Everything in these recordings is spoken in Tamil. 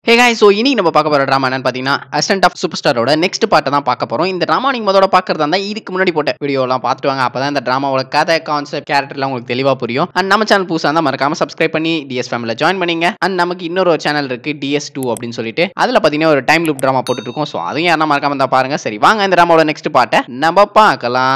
ஹே காய் ஸோ இன்னைக்கு நம்ம பார்க்க போகிற ட்ராமா என்னன்னு பார்த்தீங்கன்னா அசன்ட் ஆஃப் சூப்பர் ஸ்டாரோட நெக்ஸ்ட் பார்ட்டை தான் பார்க்க போகிறோம் இந்த ட்ராமா நீங்கள் முதல்ல பார்க்கறதா இருந்தால் இதுக்கு முன்னாடி போட்ட வீடியோலாம் பார்த்துட்டு வாங்க அப்போ தான் இந்த ட்ராமாவோட கதை கான்செப்ட் கேரக்டர்லாம் உங்களுக்கு தெளிவாக புரியும் அண்ட் நம்ம சேனல் புதுசாக இருந்தால் மறக்காம சப்ஸ்கிரைப் பண்ணி டிஎஸ் ஃபேமிலியில் ஜாயின் பண்ணிங்க அண்ட் நமக்கு இன்னொரு ஒரு சேனல் இருக்குது டிஎஸ் டூ அப்படின்னு சொல்லிட்டு அதில் பார்த்தீங்கன்னா ஒரு டைம் லூப் ட்ராமா போட்டுருக்கோம் ஸோ அதையும் யாரா மறக்காம இருந்தால் பாருங்க சரி வாங்க இந்த ட்ராமாவோட நெக்ஸ்ட் பார்ட்டை நம்ம பார்க்கலாம்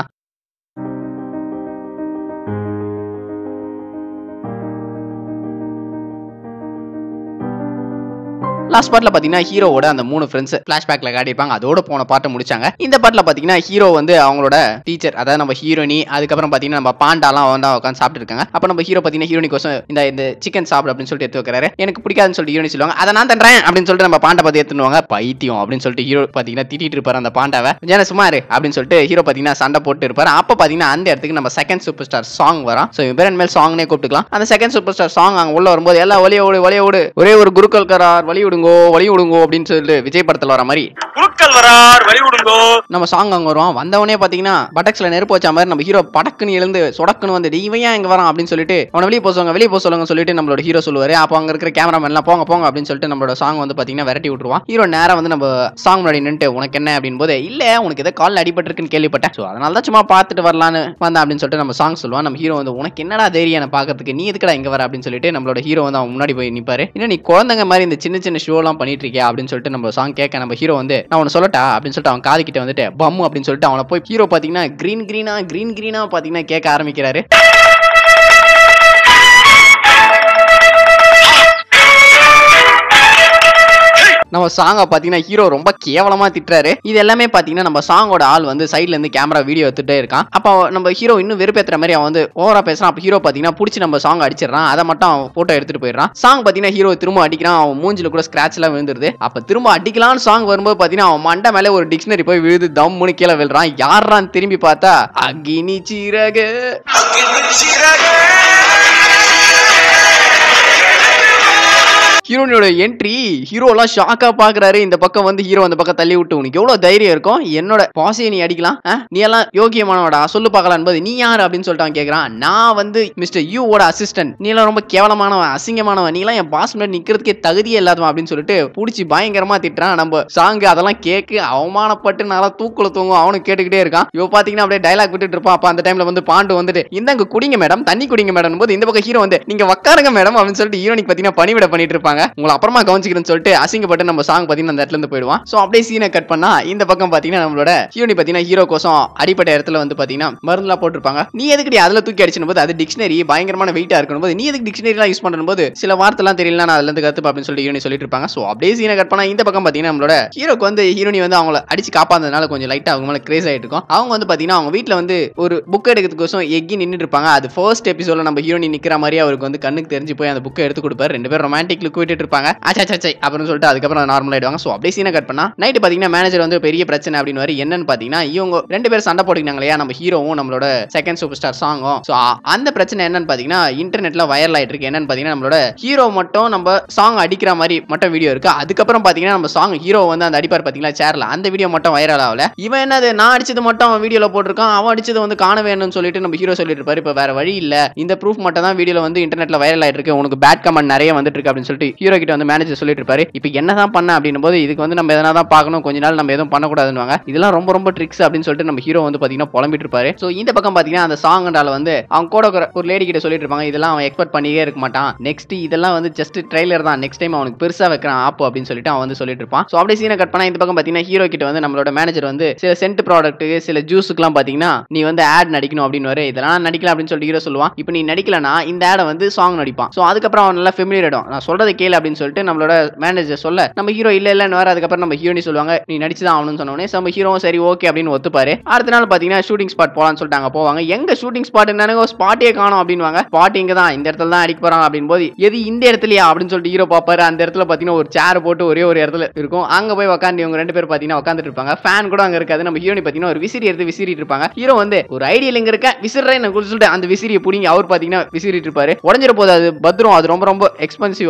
லாஸ்ட் பார்ட்ல பாத்தீங்கன்னா ஹீரோவோட அந்த மூணு ஃப்ரெண்ட்ஸ் பிளாஷ்பேக்ல காட்டியிருப்பாங்க அதோட போன பாட்டை முடிச்சாங்க இந்த பாட்டில் பாத்தீங்கன்னா ஹீரோ வந்து அவங்களோட டீச்சர் அதாவது நம்ம ஹீரோனி அதுக்கப்புறம் பாத்தீங்கன்னா நம்ம பாண்டாலாம் வந்து உட்காந்து சாப்பிட்டு இருக்காங்க அப்ப நம்ம ஹீரோ பாத்தீங்கன்னா ஹீரோனி கோசம் இந்த இந்த சிக்கன் சாப்பிடு அப்படின்னு சொல்லிட்டு எடுத்து வைக்கிறாரு எனக்கு பிடிக்காதுன்னு சொல்லிட்டு ஹீரோனி சொல்லுவாங்க அதை நான் தன்றேன் அப்படின்னு சொல்லிட்டு நம்ம பாண்டை பார்த்து எடுத்துனுவாங்க பைத்தியம் அப்படின்னு சொல்லிட்டு ஹீரோ பாத்தீங்கன்னா திட்டிட்டு இருப்பாரு அந்த பாண்டாவை ஜன சும்மா இரு அப்படின்னு சொல்லிட்டு ஹீரோ பாத்தீங்கன்னா சண்டை போட்டு இருப்பாரு அப்ப பாத்தீங்கன்னா அந்த இடத்துக்கு நம்ம செகண்ட் சூப்பர் ஸ்டார் சாங் வரும் ஸோ பேர் மேல் சாங்னே கூப்பிட்டுக்கலாம் அந்த செகண்ட் சூப்பர் ஸ்டார் சாங் அங்க உள்ள வரும்போது எல்லாம் வழிய ஓடு வழிய ஓடு ஒரே ஒரு குருக்கள் கரார் வழி விடுங்கோ வழி விடுங்கோ அப்படின்னு சொல்லிட்டு விஜய் படத்துல வர மாதிரி குருக்கள் வரார் வழி விடுங்கோ நம்ம சாங் அங்க வருவோம் வந்தவனே பாத்தீங்கன்னா பட்டக்ஸ்ல நெருப்பு வச்ச மாதிரி நம்ம ஹீரோ படக்குன்னு எழுந்து சொடக்குன்னு வந்து "டேய், இவன் ஏன் இங்க வரான் அப்படின்னு சொல்லிட்டு அவனை வெளியே போக சொல்லுங்க வெளியே போக சொல்லுங்க சொல்லிட்டு நம்மளோட ஹீரோ சொல்லுவாரு அப்போ அங்க இருக்கிற கேமராமேன் எல்லாம் போங்க போங்க அப்படின்னு சொல்லிட்டு நம்மளோட சாங் வந்து பாத்தீங்கன்னா விரட்டி விட்டுருவான் ஹீரோ நேரா வந்து நம்ம சாங் முன்னாடி நின்னுட்டு உனக்கு என்ன அப்படின்னு போது இல்ல உனக்கு ஏதோ கால் அடிபட்டிருக்குன்னு கேள்விப்பட்டேன் ஸோ அதனால தான் சும்மா பார்த்துட்டு வரலான்னு வந்தேன் அப்படின்னு சொல்லிட்டு நம்ம சாங் சொல்லுவான் நம்ம ஹீரோ வந்து உனக்கு என்னடா தைரியம் என்ன பாக்கிறதுக்கு நீ எதுக்குடா இங்க வர அப்படின்னு சொல்லிட்டு நம்மளோட ஹீரோ வந்து அவன் முன்னாடி போய் நிப்பாரு இன்னும் நீ குழந்தைங்க மாதிரி இந்த சின்ன சின்ன ஷோலாம் பண்ணிட்டு இருக்கியா அப்படின்னு சொல்லிட்டு நம்ம சாங் கேட்க நம்ம ஹீரோ வந்து நான் உன்னை சொல்லட்டா அப்படின்னு சொல்லிட்டு அவன் காது கிட்ட வந்துட்டு பம்மு அப்படின்னு சொல்லிட்டு அவனை போய் ஹீரோ பாத்தீங்கன்னா கிரீன் கிரீனா கிரீன் கிரீனா பாத்தீங்கன்னா கேட்க ஆரம்பிக்கிறாரு நம்ம சாங்கை பார்த்தீங்கன்னா ஹீரோ ரொம்ப கேவலமா திட்டுறாரு இது எல்லாமே பார்த்தீங்கன்னா நம்ம சாங்கோட ஆள் வந்து சைட்ல இருந்து கேமரா வீடியோ எடுத்துட்டே இருக்கான் அப்போ நம்ம ஹீரோ இன்னும் வெறுப்பேத்துற மாதிரி அவன் வந்து ஓவரா பேசுறான் அப்போ ஹீரோ பார்த்தீங்கன்னா பிடிச்சி நம்ம சாங் அடிச்சிடறான் அதை மட்டும் அவன் போட்டோ எடுத்துட்டு போயிடுறான் சாங் பார்த்தீங்கன்னா ஹீரோ திரும்ப அடிக்கிறான் அவன் மூஞ்சில கூட ஸ்கிராட்ச் எல்லாம் விழுந்துருது அப்போ திரும்ப அடிக்கலாம்னு சாங் வரும்போது பார்த்தீங்கன்னா அவன் மண்டை மேலே ஒரு டிக்ஷனரி போய் விழுது தம்முன்னு கீழே விழுறான் யாரான்னு திரும்பி பார்த்தா அக்னி சிறகு ஹீரோனியோட என்ட்ரி ஹீரோலாம் ஷாக்கா பாக்குறாரு இந்த பக்கம் வந்து ஹீரோ அந்த பக்கம் தள்ளி விட்டு உனக்கு எவ்வளவு தைரியம் இருக்கும் என்னோட பாசையை நீ அடிக்கலாம் ஆ? நீ எல்லாம் யோகியமானவடா சொல்லு பார்க்கலாம் என்பது நீ யார் அப்படின்னு சொல்லிட்டு அவன் கேக்குறான் நான் வந்து மிஸ்டர் யூவோட அசிஸ்டன்ட் நீ எல்லாம் ரொம்ப கேவலமானவன் அசிங்கமானவன் நீ எல்லாம் என் பாஸ் முன்னாடி நிக்கிறதுக்கே தகுதியே இல்லாதவன் அப்படின்னு சொல்லிட்டு புடிச்சு பயங்கரமா திட்டுறான் நம்ம சாங்கு அதெல்லாம் கேக்கு அவமானப்பட்டு நல்லா தூக்குல தூங்கும் அவனும் கேட்டுக்கிட்டே இருக்கான் இவ பாத்தீங்கன்னா அப்படியே டைலாக் விட்டுட்டு இருப்பான் அப்ப அந்த டைம்ல வந்து பாண்டு வந்துட்டு இந்தாங்க குடிங்க மேடம் தண்ணி குடிங்க மேடம் போது இந்த பக்கம் ஹீரோ வந்து நீங்க உட்காருங்க மேடம் அப்படின்னு சொல்லிட்டு ஹீரோனிக் பாத்தீங்கன்னா பணிவிட பண்ணிட்டு இருப்பாங்க உங்களை அப்புறமா கவனிச்சிக்கிறேன்னு சொல்லிட்டு அசிங்கப்பட்டு நம்ம சாங் பாத்தீங்கன்னா அந்த இடத்துல இருந்து போயிடுவான் சோ அப்படியே சீனை கட் பண்ணா இந்த பக்கம் பாத்தீங்கன்னா நம்மளோட ஹீரோனி பாத்தீங்கன்னா ஹீரோ கோசம் அடிப்பட்ட இடத்துல வந்து பாத்தீங்கன்னா மருந்துலாம் போட்டிருப்பாங்க நீ எதுக்கு அதுல தூக்கி அடிச்சும் போது அது டிக்ஷனரி பயங்கரமான வெயிட்டா இருக்கணும் போது நீ எதுக்கு டிக்ஷனரிலாம் யூஸ் பண்ணும் போது சில வார்த்தைலாம் தெரியல நான் அதுல இருந்து கத்துப்பா அப்படின்னு சொல்லிட்டு ஹீரோனி சொல்லிட்டு இருப்பாங்க சோ அப்படியே சீனை கட் பண்ணா இந்த பக்கம் பாத்தீங்கன்னா நம்மளோட ஹீரோக்கு வந்து ஹீரோனி வந்து அவங்கள அடிச்சு காப்பாந்ததுனால கொஞ்சம் லைட்டா அவங்க மேல கிரேஸ் ஆயிட்டு இருக்கும் அவங்க வந்து பாத்தீங்கன்னா அவங்க வீட்ல வந்து ஒரு புக் எடுக்கிறதுக்கோசம் எக்கி நின்னுட்டு இருப்பாங்க அது ஃபர்ஸ்ட் எபிசோட்ல நம்ம ஹீரோனி நிக்கிற மாதிரி அவருக்கு வந்து கண்ணுக்கு தெரிஞ்சு போய் அந்த புக்கை எடுத்து கொடுப்பாரு ரெண்டு பேரும் ரொமான்டிக் லுக் விட்டுட்டு இருப்பாங்க அச்சாச்சை அப்படின்னு சொல்லிட்டு அதுக்கப்புறம் நார்மல் ஆயிடுவாங்க ஸோ அப்படியே சீனை கட் பண்ணா நைட்டு பாத்தீங்கன்னா மேனேஜர் வந்து பெரிய பிரச்சனை அப்படின்னு வரை என்னன்னு பாத்தீங்கன்னா இவங்க ரெண்டு பேரும் சண்டை போட்டுக்கினாங்க இல்லையா நம்ம ஹீரோவும் நம்மளோட செகண்ட் சூப்பர் ஸ்டார் சாங்கும் ஸோ அந்த பிரச்சனை என்னன்னு பாத்தீங்கன்னா இன்டர்நெட்ல வைரல் ஆயிட்டு இருக்கு என்னன்னு பாத்தீங்கன்னா நம்மளோட ஹீரோ மட்டும் நம்ம சாங் அடிக்கிற மாதிரி மட்டும் வீடியோ இருக்கு அதுக்கப்புறம் பாத்தீங்கன்னா நம்ம சாங் ஹீரோ வந்து அந்த அடிப்பார் பாத்தீங்களா சேர்ல அந்த வீடியோ மட்டும் வைரல் ஆகல இவன் என்னது நான் அடிச்சது மட்டும் அவன் வீடியோல போட்டிருக்கான் அவன் அடிச்சது வந்து காண வேணும்னு சொல்லிட்டு நம்ம ஹீரோ சொல்லிட்டு இருப்பாரு இப்போ வேற வழி இல்ல இந்த ப்ரூஃப் மட்டும் தான் வீடியோல வந்து இன்டர்நெட்ல வைரல் ஆயிட்டு இருக்கு உனக்கு பேட் கமெண்ட் நிறைய வந்துட்டு இருக்கு அப்படின்னு சொல்லிட்டு ஹீரோ கிட்ட வந்து மேனேஜர் சொல்லிட்டு இருப்பாரு இப்போ என்னதான் பண்ண அப்படின்னும் போது இதுக்கு வந்து நம்ம எதனா தான் பார்க்கணும் கொஞ்ச நாள் நம்ம எதுவும் பண்ணக்கூடாதுன்னு இதெல்லாம் ரொம்ப ரொம்ப ட்ரிக்ஸ் அப்படின்னு சொல்லிட்டு நம்ம ஹீரோ வந்து பாத்தீங்கன்னா புலம்பிட்டு இருப்பாரு ஸோ இந்த பக்கம் பாத்தீங்கன்னா அந்த சாங்ன்றால வந்து அவங்க கூட இருக்கிற ஒரு லேடி கிட்ட சொல்லிட்டு இருப்பாங்க இதெல்லாம் அவன் எக்ஸ்பெக்ட் பண்ணியே இருக்க மாட்டான் நெக்ஸ்ட் இதெல்லாம் வந்து ஜஸ்ட் ட்ரைலர் தான் நெக்ஸ்ட் டைம் அவனுக்கு பெருசா வைக்கிறான் ஆப்பு அப்படின்னு சொல்லிட்டு அவன் வந்து சொல்லிட்டு இருப்பான் ஸோ அப்படியே சீனை கட் பண்ணா இந்த பக்கம் பாத்தீங்கன்னா ஹீரோ கிட்ட வந்து நம்மளோட மேனேஜர் வந்து சில சென்ட் ப்ராடக்ட் சில ஜூஸுக்குலாம் பாத்தீங்கன்னா நீ வந்து ஆட் நடிக்கணும் அப்படின்னு வர இதெல்லாம் நடிக்கல அப்படின்னு சொல்லிட்டு ஹீரோ சொல்லுவான் இப்போ நீ நடிக்கலனா இந்த ஆடை வந்து சாங் நடிப்பான் ஸோ அதுக்கப்புறம் அவன் நல்லா ஃபெமிலியர் ஆயிடும் நான் சொல்றதை கேளு அப்படின்னு சொல்லிட்டு நம்மளோட மேனேஜர் சொல்ல நம்ம ஹீரோ இல்ல இல்லன்னு வர அதுக்கப்புறம் நம்ம ஹீரோனி சொல்லுவாங்க நீ நடிச்சுதான் ஆகணும்னு சொன்னோடனே நம்ம ஹீரோவும் சரி ஓகே அப்படின்னு ஒத்துப்பாரு அடுத்த நாள் பாத்தீங்கன்னா ஷூட்டிங் ஸ்பாட் போலாம்னு சொல்லிட்டு அங்க போவாங்க எங்க ஷூட்டிங் ஸ்பாட் என்னங்க ஸ்பாட்டே காணும் அப்படின்வாங்க ஸ்பாட் இங்க தான் இந்த இடத்துல தான் அடிக்க போறாங்க அப்படின்னு போது எது இந்த இடத்துலயா அப்படின்னு சொல்லிட்டு ஹீரோ பாப்பாரு அந்த இடத்துல பாத்தீங்கன்னா ஒரு சேர் போட்டு ஒரே ஒரு இடத்துல இருக்கும் அங்க போய் உட்காந்து இவங்க ரெண்டு பேர் பாத்தீங்கன்னா உட்காந்துட்டு இருப்பாங்க ஃபேன் கூட அங்க இருக்காது நம்ம ஹீரோனி பாத்தீங்கன்னா ஒரு விசிறி எடுத்து விசிறிட்டு இருப்பாங்க ஹீரோ வந்து ஒரு ஐடியா இங்க இருக்க விசிறேன் சொல்லிட்டு அந்த விசிறியை புடிங்க அவர் பாத்தீங்கன்னா விசிறிட்டு இருப்பாரு உடஞ்சிர போது அது பத்திரம் அது ரொம்ப ரொம்ப எக்ஸ்பென்சிவ் அப்படின்னு மாதிரி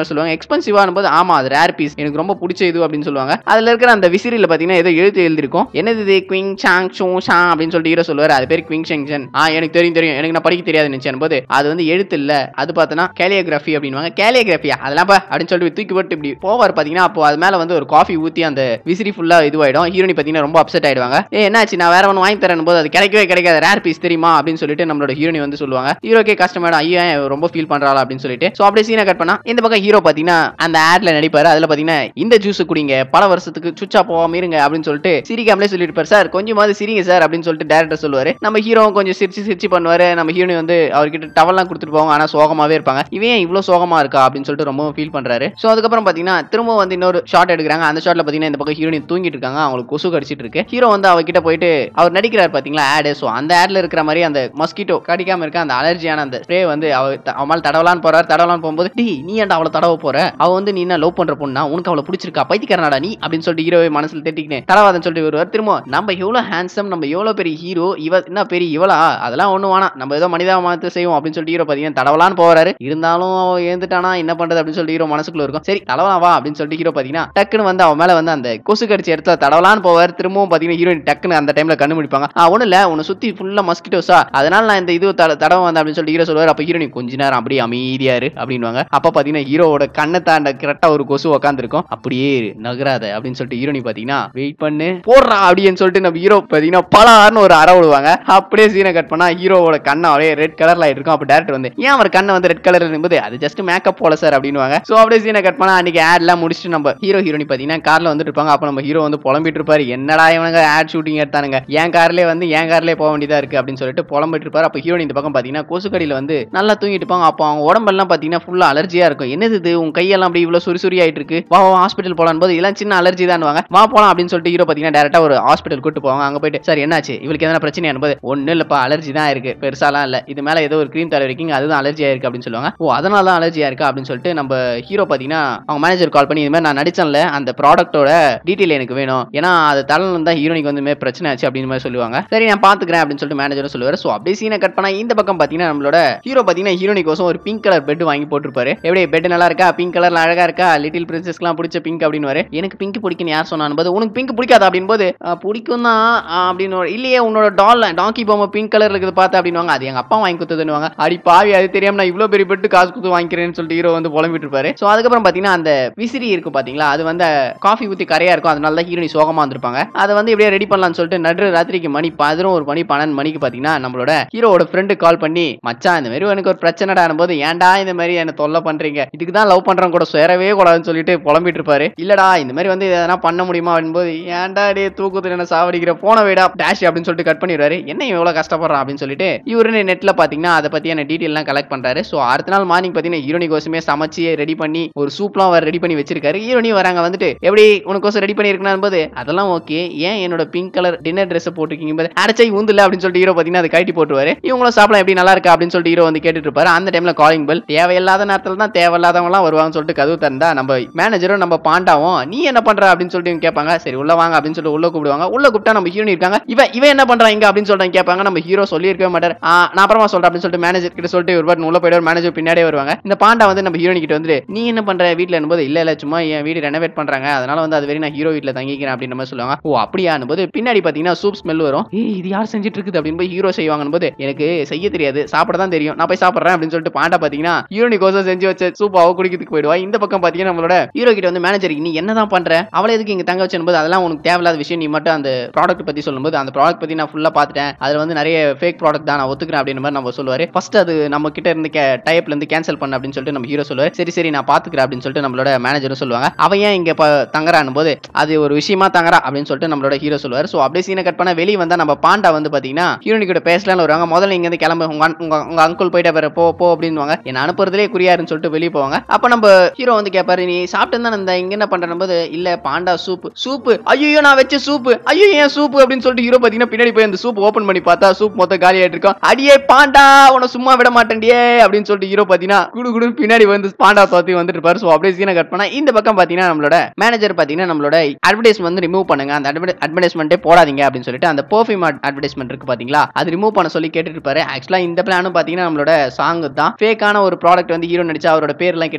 சொல்லுவாங்க எக்ஸ்பென்சிவா போது ஆமா அது ரேர் பீஸ் எனக்கு ரொம்ப பிடிச்ச இது அப்படின்னு சொல்லுவாங்க அதுல இருக்கிற அந்த விசிறியில பாத்தீங்கன்னா ஏதோ எழுத்து எழுதிருக்கும் என்னது இது குவிங் சாங் சோ ஷா அப்படின்னு சொல்லிட்டு ஹீரோ சொல்லுவாரு அது பேர் குவிங் செங்ஷன் ஆ எனக்கு தெரியும் தெரியும் எனக்கு நான் படிக்க தெரியாது நினைச்சேன் போது அது வந்து எழுத்து இல்ல அது பார்த்தனா கேலியோகிராஃபி அப்படின்வாங்க கேலியோகிராஃபியா அதெல்லாம் பா அப்படின்னு சொல்லிட்டு தூக்கி போட்டு இப்படி போவார் பாத்தீங்கன்னா அப்போ அது மேல வந்து ஒரு காஃபி ஊத்தி அந்த விசிறி ஃபுல்லா இதுவாயிடும் ஹீரோனி பாத்தீங்கன்னா ரொம்ப அப்செட் ஆயிடுவாங்க ஏ என்னாச்சு நான் வேற ஒன்று வாங்கி தரேன் போது அது கிடைக்கவே கிடைக்காது ரேர் பீஸ் தெரியுமா அப்படின்னு சொல்லிட்டு நம்மளோட ஹீரோனி வந்து சொல்லுவாங்க ஹீரோக்கே கஷ்டமாயிடும் ஐயோ ஏன் ரொம்ப ஃபீல் பண்றாளா அப்படின்னு சொல்லிட்டு ஸோ அப்படியே சீனை கட் பண்ணா இந்த பக்கம் ஹீரோ பாத்தீங்கன்னா அந்த ஆட்ல நடிப்பாரு அதுல பாத்தீங்கன்னா இந்த ஜூஸ் குடிங்க பல வருஷத்துக்கு சுச்சா போகாம இருங்க அப்படின்னு சொல்லிட்டு சிரிக்காமலே சொல்லிட்டு சார் கொஞ்சமாவது சிரிங்க சார் அப்படின்னு சொல்லிட்டு டேரக்டர் சொல்லுவாரு நம்ம ஹீரோ கொஞ்சம் சிரிச்சு சிரிச்சு பண்ணுவாரு நம்ம ஹீரோனி வந்து அவர்கிட்ட டவல்லாம் கொடுத்துட்டு போவாங்க ஆனா சோகமாவே இருப்பாங்க இவன் ஏன் இவ்வளவு சோகமா இருக்கா அப்படின்னு சொல்லிட்டு ரொம்ப ஃபீல் பண்றாரு ஸோ அதுக்கப்புறம் பாத்தீங்கன்னா திரும்ப வந்து இன்னொரு ஷாட் எடுக்கிறாங்க அந்த ஷாட்ல பாத்தீங்கன்னா இந்த பக்கம் ஹீரோனி தூங்கிட்டு இருக்காங்க அவங்களுக்கு கொசு கடிச்சிட்டு இருக்கு ஹீரோ வந்து அவகிட்ட போயிட்டு அவர் நடிக்கிறார் பாத்தீங்களா ஆடு ஸோ அந்த ஆட்ல இருக்கிற மாதிரி அந்த மஸ்கிட்டோ கடிக்காம இருக்க அந்த அலர்ஜியான அந்த ஸ்ப்ரே வந்து அவ அவமால் தடவலான்னு போறாரு தடவலான்னு போகும்போது டி நீ ஏன்டா அவளை தடவ போற அவ வந்து நீ என்ன லவ் பண்ற பொண்ணா உனக்கு அவளை பிடிச்சிருக்கா பைத்தியக்காரனாடா நீ அப்படின்னு சொல்லிட்டு ஹீரோவை மனசுல திட்டிக்கினேன் தடவாதன்னு சொல்லிட்டு வருவார் திரும்ப நம்ம எவ்வளவு ஹேண்ட்ஸம் நம்ம எவ்வளவு பெரிய ஹீரோ இவ என்ன பெரிய இவளா அதெல்லாம் ஒண்ணு வேணாம் நம்ம ஏதோ மனிதாபமானத்தை செய்வோம் அப்படின்னு சொல்லிட்டு ஹீரோ பாத்தீங்கன்னா தடவலான்னு போறாரு இருந்தாலும் அவ எழுந்துட்டானா என்ன பண்றது அப்படின்னு சொல்லிட்டு ஹீரோ மனசுக்குள்ள இருக்கும் சரி தடவலாம் வா அப்படின்னு சொல்லிட்டு ஹீரோ பாத்தீங்கன்னா டக்குன்னு வந்து அவன் மேல வந்து அந்த கொசு கடிச்ச இடத்துல தடவலான்னு போவார் திரும்பவும் பாத்தீங்கன்னா ஹீரோயின் டக்குன்னு அந்த டைம்ல கண்ணு முடிப்பாங்க ஆ ஒண்ணு இல்ல உன்னை சுத்தி ஃபுல்லா மஸ்கிட்டோஸா அதனால நான் இந்த இது தட- தடவை வந்தேன் அப்படின்னு சொல்லிட்டு ஹீரோ சொல்லுவார் அப்ப ஹீரோயின் கொஞ்ச நேரம் அப்படியே அமைதியா இரு அப்படின்வாங்க அப்ப பாத்தீங்கன்னா ஹீரோவோட கண்ணை தாண்ட கரெக்டா ஒரு கொசு உட்காந்துருக்கும் அப்படியே நகராத அப்படின்னு சொல்லிட்டு ஹீரோனி பாத்தீங்கன்னா வெயிட் பண்ணு போடுறா அப்படின்னு சொல்லிட்டு நம்ம ஹீரோ பாத்தீங்கன்னா பலார்னு ஒரு அற விடுவாங்க அப்படியே சீனை கட் பண்ணா ஹீரோவோட கண்ணை அப்படியே ரெட் கலர்ல ஆயிட்டு இருக்கும் அப்ப டேரக்டர் வந்து ஏன் அவர் கண்ணை வந்து ரெட் கலர் இருக்கும்போது அது ஜஸ்ட் மேக்கப் போல சார் அப்படின்னுவாங்க சோ அப்படியே சீனை கட் பண்ணா அன்னைக்கு ad எல்லாம் முடிச்சுட்டு நம்ம ஹீரோ ஹீரோனி பாத்தீங்கன்னா கார்ல வந்துட்டு இருப்பாங்க அப்ப நம்ம ஹீரோ வந்து புலம்பிட்டு இருப்பாரு என்னடா இவனுங்க ஆட் ஷூட்டிங் எடுத்தானுங்க என் கார்லயே வந்து என் கார்லயே போக வேண்டியதா இருக்கு அப்படின்னு சொல்லிட்டு புலம்பிட்டு இருப்பாரு அப்ப ஹீரோனி இந்த பக்கம் பாத்தீங்கன்னா கொசுக்கடியில வந்து நல்லா தூங்கிட்டு இருப்பாங்க அப்போ அவங்க உடம்பெல்லாம் பாத்தீங்கன்னா ஃபுல்லா அலர்ஜியா இருக்கும் என்னது இது உன் கையெல்லாம் அப்படி இவ்வளவு சுரிசுரி ஆயிட்டு இருக்கு வா ஹாஸ்பிட்டல் போலான்னு போது இதெல்லாம் சின்ன அலர்ஜி தான் வா போலாம் அப்படின்னு சொல்லிட்டு ஹீரோ பாத்தீங்கன்னா டேரக்டா ஒரு ஹாஸ்பிட்டல் கூட்டு போவாங்க அங்க போயிட்டு சார் என்னாச்சு இவளுக்கு எதனா பிரச்சனை அனுபது ஒன்னும் இல்லப்பா அலர்ஜி தான் இருக்கு பெருசாலாம் இல்ல இது மேல ஏதோ ஒரு க்ரீம் தலை இருக்கீங்க அதுதான் அலர்ஜியா இருக்கு அப்படின்னு சொல்லுவாங்க ஓ அதனால தான் அலர்ஜியா இருக்கா அப்படின்னு சொல்லிட்டு நம்ம ஹீரோ பாத்தீங்கன்னா அவங்க மேனேஜர் கால் பண்ணி இது மாதிரி நான் நடிச்சேன்ல அந்த ப்ராடக்ட்டோட டீட்டெயில் எனக்கு வேணும் ஏன்னா அது தலையில தான் ஹீரோனிக்கு வந்து மாதிரி பிரச்சனை ஆச்சு அப்படின்னு மாதிரி சொல்லுவாங்க சரி நான் பாத்துக்கிறேன் அப்படின்னு சொல்லிட்டு மேனேஜரும் சொல்லுவாரு ஸோ அப்படியே சீனை கட் பண்ணா இந்த பக்கம் பாத்தீங்கன்னா நம்மளோட ஹீரோ பாத்தீங்கன்னா ஹீரோனிக்கோசம் ஒரு பிங்க் கலர் பெட் வாங்கி போட்டிருப்பாரு எப்படி பெட் நல்லா இருக்கா பிங்க் கலர்ல அழகா இருக்கா லிட்டில் பிரின்சஸ்க்குலாம் பிடிச்ச பிங்க் அப்படின்னு எனக்கு பிங்க் பிடிக்குன்னு யார் சொன்னான்னு போது உனக்கு பிங்க் பிடிக்காதா அப்படின்னு போது "ஆ, பிடிக்கும் தான் அப்படின்னு ஒரு- இல்லையே உன்னோட டால் டாங்கி பொம்மை பிங்க் கலர் இருக்குது பார்த்து அப்படின்னுவாங்க அது எங்க அப்பா வாங்கி கொடுத்ததுன்னுவாங்க அடி பாவி அது தெரியாம நான் இவ்வளவு பெரிய பெட்டு காசு கொடுத்து வாங்கிக்கிறேன்னு சொல்லிட்டு ஹீரோ வந்து புலம்பிட்டு இருப்பாரு ஸோ அதுக்கப்புறம் பாத்தீங்கன்னா அந்த விசிறி இருக்கு பாத்தீங்களா அது வந்து காஃபி ஊத்தி கரையா இருக்கும் அதனால தான் ஹீரோனி சோகமா வந்திருப்பாங்க அதை வந்து எப்படியே ரெடி பண்ணலாம்னு சொல்லிட்டு நடு ராத்திரிக்கு மணி பதினோரு மணி பன்னெண்டு மணிக்கு பாத்தீங்கன்னா நம்மளோட ஹீரோவோட ஃப்ரெண்டு கால் பண்ணி மச்சான் இந்த மாதிரி எனக்கு ஒரு பிரச்சனைடா போது ஏன்டா இந்த மாதிரி என்ன தொல்லை பண்றீங்க இதுக்கு தான் லவ் பண்றவங்க கூட சேரவே கூடாதுன்னு சொல்லிட்டு புலம்பிட்டு இருப்பாரு இல்லடா இந்த மாதிரி வந்து எதனா பண்ண முடியுமா அப்படின்போது ஏன்டா டே தூக்கத்துல என்ன சாவடிக்கிற போன வேடா டேஷ் அப்படின்னு சொல்லிட்டு கட் பண்ணிடுவாரு என்ன இவன் எவ்வளவு கஷ்டப்படுறான் அப்படின்னு சொல்லிட்டு இவரு நெட்ல பாத்தீங்கன்னா அதை பத்தியான டீட்டெயிலாம் கலெக்ட் பண்றாரு ஸோ அடுத்த நாள் மார்னிங் பாத்தீங்கன்னா ஹீரோனி கோசமே சமைச்சு ரெடி பண்ணி ஒரு சூப்லாம் அவர் ரெடி பண்ணி வச்சிருக்காரு ஹீரோனி வராங்க வந்துட்டு எப்படி உனக்கோசம் ரெடி பண்ணிருக்கணும் போது அதெல்லாம் ஓகே ஏன் என்னோட பிங்க் கலர் டின்னர் ட்ரெஸ் போட்டிருக்கீங்க போது அடைச்சை ஊந்துல அப்படின்னு சொல்லிட்டு ஹீரோ பாத்தீங்கன்னா அதை கட்டி போட்டுருவாரு இவங்களும் சாப்பிடலாம் எப்படி நல்லா இருக்கா அப்படின்னு சொல்லிட்டு ஹீரோ வந்து கேட்டுட்டு இருப்பாரு அந்த டைம்ல காலிங் பெல் தேவையில்லாத நேரத்துல தான் தேவையில்லாதவங்க எல்லாம் வருவாங்கன்னு சொல்லிட்டு கதவு தந்தா நம்ம மேனேஜரும் நம்ம பாண்டாவும் நீ என்ன பண்ற அப்படின்னு சொல்லிட்டு இவங்க கேட்பாங்க சரி உள்ள வாங்க அப்படின்னு சொல்லிட்டு உள்ள கூப்பிடுவாங்க உள்ள கூப்பிட்டா நம்ம ஹீரோனி இருக்காங்க இவன் இவன் என்ன பண்றான் இங்க அப்படின்னு சொல்லிட்டு கேட்பாங்க நம்ம ஹீரோ சொல்லி இருக்கவே மாட்டார் "ஆ, நான் அப்புறமா சொல்றேன் அப்படின்னு சொல்லிட்டு மேனேஜர் கிட்ட சொல்லிட்டு ஒரு பாட்டு உள்ள போயிடுவார் மேனேஜர் பின்னாடியே வருவாங்க இந்த பாண்டா வந்து நம்ம ஹீரோனி கிட்ட வந்து நீ என்ன பண்ற வீட்ல என்னும்போது இல்ல இல்ல சும்மா என் வீடு ரெனோவேட் பண்றாங்க அதனால வந்து அது வரை நான் ஹீரோ வீட்ல தங்கிக்கிறேன் அப்படின்னு மாதிரி சொல்லுவாங்க ஓ அப்படியா போது பின்னாடி பாத்தீங்கன்னா சூப் ஸ்மெல் வரும் ஏய் இது யார் செஞ்சுட்டு இருக்குது அப்படின்னு போய் ஹீரோ செய்வாங்கன்னு போது எனக்கு செய்ய தெரியாது சாப்பிட தான் தெரியும் நான் போய் சாப்பிடுறேன் அப்படின்னு சொல்லிட்டு பாண்டா பாத்தீங்கன்னா ஹீரோனி கோசம் செஞ்சு வச்ச சூப் அவ குடிக்கிறதுக்கு போயிடுவா இந்த பக்கம் பாத்தீங்கன்னா நம்மளோட ஹீரோ கிட்ட வந்து மேனேஜர் நீ என்னதான் பண்ற அவளை எதுக்கு இங்க தங்க வச்சுன்னு போது அதெல்லாம் உனக்கு தேவையில்லாத விஷயம் நீ மட்டும் அந்த ப்ராடக்ட் பத்தி சொல்லும்போது அந்த ப்ராடக்ட் பத்தி நான் ஃபுல்லா பார்த்துட்டேன் அதுல வந்து நிறைய ஃபேக் ப்ராடக்ட் தான் நான் ஒத்துக்கிறேன் அப்படின்னு மாதிரி நம்ம சொல்லுவாரு ஃபர்ஸ்ட் அது நம்ம கிட்ட இருந்து டைப்ல இருந்து கேன்சல் பண்ண அப்படின்னு சொல்லிட்டு நம்ம ஹீரோ சொல்லுவாரு சரி சரி நான் பாத்துக்கிறேன் அப்படின்னு சொல்லிட்டு நம்மளோட மேனேஜரும் சொல்லுவாங்க அவன் ஏன் இங்க ப- தங்குறான்னு போது அது ஒரு விஷயமா தங்குறா அப்படின்னு சொல்லிட்டு நம்மளோட ஹீரோ சொல்லுவாரு சோ அப்படியே சீனை கட் பண்ண வெளியே வந்தா நம்ம பாண்டா வந்து பாத்தீங்கன்னா ஹீரோனி கூட பேசலாம்னு வருவாங்க முதல்ல இங்க இருந்து கிளம்பு உங்க அண்ணன்- உங்க உங்க அங்கிள் போயிட்ட பாரு போ போ அப்படின்னுவாங்க என்ன அனுப்புறதுலே குறியாருன்னு சொல்லிட்டு வெளியே போவாங்க அப்ப நம்ம ஹீரோ வந்து கேட்பாரு நீ சாப்பிட்டு தான் இந்த இங்க என்ன பண்றேன் போது இல்ல பாண்டா சூப் சூப் ஐயோ நான் வச்ச சூப் ஐயோ ஏன் சூப் அப்படின்னு சொல்லிட்டு ஹீரோ பாத்தீங்கன்னா பின்னாடி போய் அந்த சூப் ஓபன் பண்ணி பார்த்தா சூப் மொத்தம் காலி ஆயிட்டு இருக்கும் அடியே பாண்டா உன சும்மா விட மாட்டேன்டியே அப்படின்னு சொல்லிட்டு ஹீரோ பாத்தீங்கன்னா குடு குடுன்னு பின்னாடி வந்து பாண்டா தோத்தி வந்துட்டு இருப்பாரு சோ அப்படியே சீனை கட் பண்ணா இந்த பக்கம் பாத்தீங்கன்னா நம்மளோட மேனேஜர் பாத்தீங்கன்னா நம்மளோட அட்வர்டைஸ்மெண்ட் வந்து ரிமூவ் பண்ணுங்க அந்த அட்வர்டைஸ்மெண்ட்டே போடாதீங்க அப்படின்னு சொல்லிட்டு அந்த பெர்ஃபியூம் அட்வர்டைஸ்மெண்ட் இருக்கு பாத்தீங்களா அது ரிமூவ் பண்ண சொல்லி கேட்டுட்டு இருப்பாரு ஆக்சுவலா இந்த பிளானும் பாத்தீங்கன்னா நம்மளோட சாங் தான் ஃபேக்கான ஒரு ப்ராடக்ட் வந்து ஹீரோ நடிச்சா அவரோட பேர்லாம்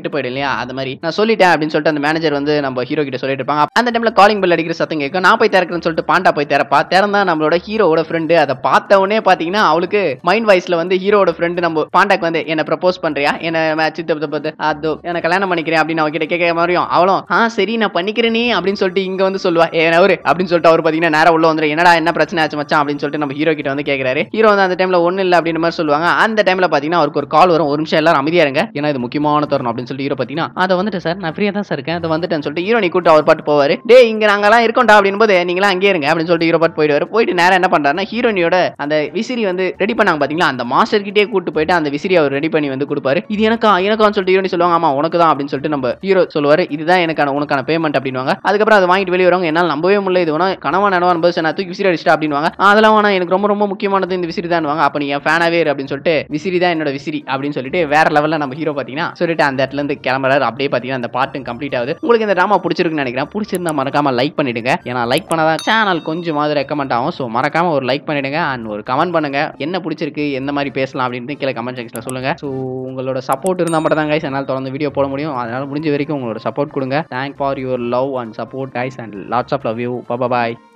கெட்டு போயிடும் இல்லையா அது மாதிரி நான் சொல்லிட்டேன் அப்படின்னு சொல்லிட்டு அந்த மேனேஜர் வந்து நம்ம ஹீரோ கிட்ட சொல்லிட்டு இருப்பாங்க அந்த டைம்ல காலிங் பெல் அடிக்கிற சத்தம் கேட்கும் நான் போய் திறக்கிறேன்னு சொல்லிட்டு பாண்டா போய் திறப்பா திறந்தா நம்மளோட ஹீரோவோட ஃப்ரெண்டு அதை பார்த்த உடனே பாத்தீங்கன்னா அவளுக்கு மைண்ட் வாய்ஸ்ல வந்து ஹீரோவோட ஃப்ரெண்டு நம்ம பாண்டாக்கு வந்து என்ன ப்ரப்போஸ் பண்றியா என்ன சித்த பார்த்து அதோ என்ன கல்யாணம் பண்ணிக்கிறேன் அப்படின்னு அவகிட்ட கேட்க மாதிரியும் அவளும் ஆ சரி நான் பண்ணிக்கிறேனே அப்படின்னு சொல்லிட்டு இங்க வந்து சொல்லுவா ஏ அவரு அப்படின்னு சொல்லிட்டு அவர் பாத்தீங்கன்னா நேரா உள்ள வந்துரும் என்னடா என்ன பிரச்சனை ஆச்சு மச்சான் அப்படின்னு சொல்லிட்டு நம்ம ஹீரோ கிட்ட வந்து கேக்குறாரு ஹீரோ வந்து அந்த டைம்ல ஒண்ணு இல்ல அப்படின்ற மாதிரி சொல்லுவாங்க அந்த டைம்ல பாத்தீங்கன்னா அவருக்கு ஒரு கால் வரும் ஒரு நிமிஷம் எல்லாரும் அமைதியா இருங்க ஏன்னா இது முக்கியமான தருணம் அப்படின்னு சொல்லிட்டு ஹீரோ பாத்தீங்கன்னா அதை வந்துட்டு சார் நான் ஃப்ரீயா தான் சார் இருக்கேன் அதை வந்துட்டேன்னு சொல்லிட்டு ஹீரோ நீ கூட்டு அவர் பாட்டு போவாரு டே இங்க நாங்கெல்லாம் இருக்கோம்டா அப்படின்னு போது நீங்களாம் அங்கேயே இருங்க அப்படின்னு சொல்லிட்டு ஹீரோ பாட்டு போயிடுவாரு போயிட்டு நேரம் என்ன பண்றாருன்னா ஹீரோனியோட அந்த விசிறி வந்து ரெடி பண்ணாங்க பாத்தீங்களா அந்த மாஸ்டர் கிட்டே கூட்டு போயிட்டு அந்த விசிறி அவர் ரெடி பண்ணி வந்து கொடுப்பாரு இது எனக்கா எனக்கான்னு சொல்லிட்டு ஹீரோனி சொல்லுவாங்க ஆமா உனக்கு தான் அப்படின்னு சொல்லிட்டு நம்ம ஹீரோ சொல்லுவாரு இதுதான் எனக்கான உனக்கான பேமெண்ட் அப்படின்வாங்க அதுக்கப்புறம் அதை வாங்கிட்டு வெளியே வருவாங்க என்னால் நம்பவே முடியல இது வேணா கனவா நனவா நம்ப நான் தூக்கி விசிறி அடிச்சிட்டா அப்படின்வாங்க "ஆ, அதெல்லாம் வேணா எனக்கு ரொம்ப ரொம்ப முக்கியமானது இந்த விசிறி தான் அப்ப நீ என் ஃபேனாவே இரு அப்படின்னு சொல்லிட்டு விசிறி தான் என்னோட விசிறி அப்படின்னு சொல்லிட்டு வேற லெவல்ல நம்ம ஹீரோ பாத்தீங்கன்னா சொல்லிட்டு அந்த இடத்துல இருந்து கிளம்புறாரு அப்படியே பாத்தீங்கன்னா அந்த பாட்டும் கம்ப்ளீட் ஆகுது உங்களுக்கு இந்த ட்ராமா பிடிச்சிருக்குன்னு நினைக்கிறேன் பிடிச்சிருந்தா மறக்காம லைக் பண்ணிடுங்க ஏன்னா லைக் பண்ணாதான் சேனல் கொஞ்சமாவது ரெக்கமெண்ட் ஆகும் ஸோ மறக்காம ஒரு லைக் பண்ணிடுங்க அண்ட் ஒரு கமெண்ட் பண்ணுங்க என்ன பிடிச்சிருக்கு எந்த மாதிரி பேசலாம் அப்படின்னு கீழே கமெண்ட் செக்ஷன்ல சொல்லுங்க ஸோ உங்களோட சப்போர்ட் இருந்தால் மட்டும் தான் கைஸ் என்னால் தொடர்ந்து வீடியோ போட முடியும் அதனால முடிஞ்ச வரைக்கும் உங்களோட சப்போர்ட் கொடுங்க thank for your love and support guys and lots of love you bye